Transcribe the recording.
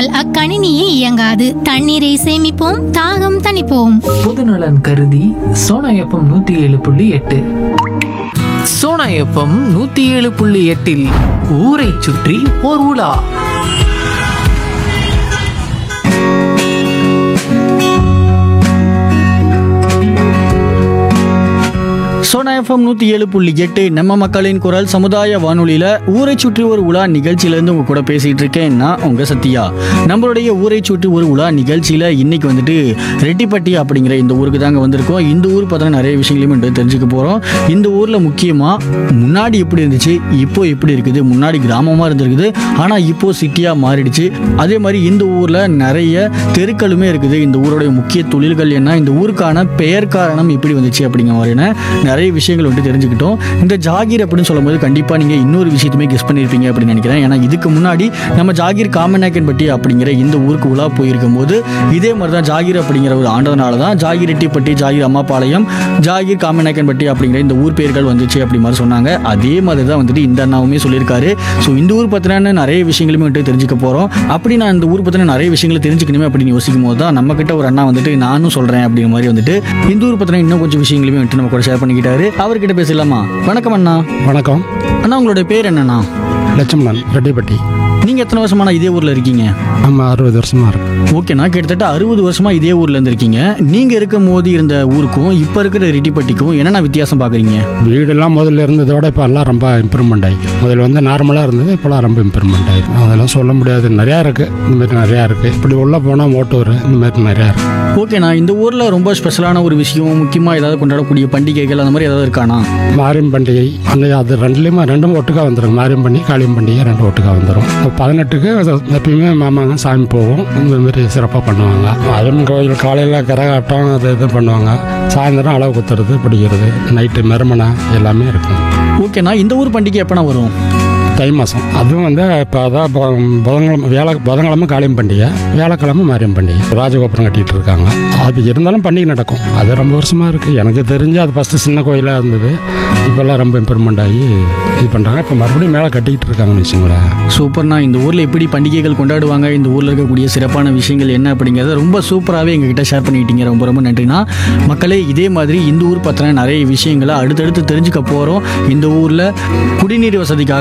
இல்லாமல் அக்கணினியே இயங்காது தண்ணீரை சேமிப்போம் தாகம் தணிப்போம் பொதுநலன் கருதி சோனா எஃப்எம் நூத்தி ஏழு புள்ளி எட்டு சோனா எஃப்எம் நூத்தி ஏழு புள்ளி எட்டில் ஊரை சுற்றி ஓர் உலா சோனா எஃப்எம் நூற்றி ஏழு புள்ளி எட்டு நம்ம மக்களின் குரல் சமுதாய வானொலியில் ஊரை சுற்றி ஒரு உலா நிகழ்ச்சியிலேருந்து உங்க கூட பேசிகிட்டு இருக்கேன் நான் உங்கள் சத்யா நம்மளுடைய ஊரை சுற்றி ஒரு உலா நிகழ்ச்சியில் இன்னைக்கு வந்துட்டு ரெட்டிப்பட்டி அப்படிங்கிற இந்த ஊருக்கு தாங்க வந்திருக்கோம் இந்த ஊர் பார்த்தோன்னா நிறைய விஷயங்களையும் வந்து தெரிஞ்சுக்க போகிறோம் இந்த ஊரில் முக்கியமாக முன்னாடி எப்படி இருந்துச்சு இப்போ எப்படி இருக்குது முன்னாடி கிராமமாக இருந்திருக்குது ஆனால் இப்போ சிட்டியாக மாறிடுச்சு அதே மாதிரி இந்த ஊரில் நிறைய தெருக்களுமே இருக்குது இந்த ஊருடைய முக்கிய தொழில்கள் என்ன இந்த ஊருக்கான பெயர் காரணம் எப்படி வந்துச்சு அப்படிங்கிற மாதிரியான நிறைய விஷயங்கள் வந்துட்டு தெரிஞ்சுக்கிட்டோம் இந்த ஜாகீர் அப்படின்னு சொல்லும்போது கண்டிப்பாக நீங்கள் இன்னொரு விஷயத்தையுமே கெஸ் பண்ணியிருப்பீங்க அப்படின்னு நினைக்கிறேன் ஏன்னா இதுக்கு முன்னாடி நம்ம ஜாகீர் காமநாயக்கன்பட்டி அப்படிங்கிற இந்த ஊருக்கு உலா போயிருக்கும் போது இதே மாதிரி தான் ஜாகீர் அப்படிங்கிற ஒரு ஆண்டதுனால தான் ஜாகீர் ரெட்டிப்பட்டி ஜாகீர் அம்மாபாளையம் ஜாகீர் காமநாயக்கன்பட்டி அப்படிங்கிற இந்த ஊர் பேர்கள் வந்துச்சு அப்படி மாதிரி சொன்னாங்க அதே மாதிரி தான் வந்துட்டு இந்த அண்ணாவுமே சொல்லியிருக்காரு ஸோ இந்த ஊர் பற்றின நிறைய விஷயங்களுமே வந்துட்டு தெரிஞ்சுக்க போகிறோம் அப்படி நான் இந்த ஊர் பற்றின நிறைய விஷயங்களை தெரிஞ்சுக்கணுமே அப்படின்னு யோசிக்கும் போது தான் நம்ம கிட்ட ஒரு அண்ணா வந்துட்டு நானும் சொல்கிறேன் அப்படிங்கிற மாதிரி வந்துட்டு இந்த ஊர் பற்றின இன்னும் கொஞ்சம் விஷயங்களுமே வந்துட்டு நம்ம கூட ஷேர் பண்ணிக்கிட்டாரு அவர்கிட்ட பேசலாமா வணக்கம் அண்ணா வணக்கம் அண்ணா உங்களுடைய பேர் என்னண்ணா லட்சுமணன் ரெட்டிப்பட்டி நீங்கள் எத்தனை வருஷமா இதே ஊரில் இருக்கீங்க நம்ம அறுபது வருஷமா இருக்கு ஓகேண்ணா கிட்டத்தட்ட அறுபது வருஷமா இதே ஊர்ல இருந்திருக்கீங்க நீங்க இருக்கும் போது இருந்த ஊருக்கும் இப்ப இருக்கிற ரெட்டிப்பட்டிக்கும் என்னென்ன வித்தியாசம் பாக்குறீங்க வீடெல்லாம் முதல்ல இருந்ததோட இப்போ எல்லாம் ரொம்ப இம்ப்ரூவ்மெண்ட் ஆகி முதல்ல வந்து நார்மலாக இருந்தது இப்போலாம் ரொம்ப இம்ப்ரூவ்மெண்ட் ஆகி அதெல்லாம் சொல்ல முடியாது நிறையா இருக்குது இந்த மாதிரி நிறையா இருக்குது இப்படி உள்ளே போனால் மோட்டூர் இந்த மாதிரி நிறையா இருக்குது ஓகேண்ணா இந்த ஊர்ல ரொம்ப ஸ்பெஷலான ஒரு விஷயம் முக்கியமா ஏதாவது கொண்டாடக்கூடிய பண்டிகைகள் அந்த மாதிரி ஏதாவது இருக்காண்ணா மாரியம் பண்டிகை அந்த அது ரெண்டுலேயுமே ரெண்டும் ஒட்டுக்கா வந்துடும் மாரியம் பண்டிகை காளியம் பண்டிகை ரெண்டும் ஒட்டுக்கா வந்துடும் பதினெட்டுக்கு எப்பயுமே மாமாங்க சாமி போகும் இந்த மாதிரி சிறப்பாக பண்ணுவாங்க அதுவும் கோயில் காலையில் கரகாட்டம் அது இது பண்ணுவாங்க சாயந்தரம் அளவு குத்துறது பிடிக்கிறது நைட்டு மெருமனை எல்லாமே இருக்கும் ஓகேண்ணா இந்த ஊர் பண்டிகை எப்பண்ணா வரும் தை மாதம் அதுவும் வந்து இப்போ அதான் பொ- புதன்கிழமை வேலை புதன்கிழமை காளியம் பண்டிகை வியாழக்கிழமை மாரியம் பண்டிகை ராஜகோபுரம் கட்டிகிட்டு இருக்காங்க அது இருந்தாலும் பண்டிகை நடக்கும் அது ரொம்ப வருஷமாக இருக்குது எனக்கு தெரிஞ்சு அது ஃபஸ்ட்டு சின்ன கோயிலாக இருந்தது இப்போல்லாம் ரொம்ப இம்ப்ரூவ்மெண்ட் ஆகி இது பண்ணுறாங்க இப்போ மறுபடியும் மேலே கட்டிக்கிட்டு இருக்காங்கன்னு வச்சுங்களேன் சூப்பர்ண்ணா இந்த ஊர்ல எப்படி பண்டிகைகள் கொண்டாடுவாங்க இந்த ஊர்ல இருக்கக்கூடிய சிறப்பான விஷயங்கள் என்ன அப்படிங்கறத ரொம்ப சூப்பராகவே எங்ககிட்ட ஷேர் பண்ணிக்கிட்டீங்க ரொம்ப ரொம்ப நன்றிண்ணா மக்களே இதே மாதிரி இந்த ஊர் பத்தின நிறைய விஷயங்களை அடுத்தடுத்து தெரிஞ்சுக்க போறோம் இந்த ஊர்ல குடிநீர் வசதிக்காக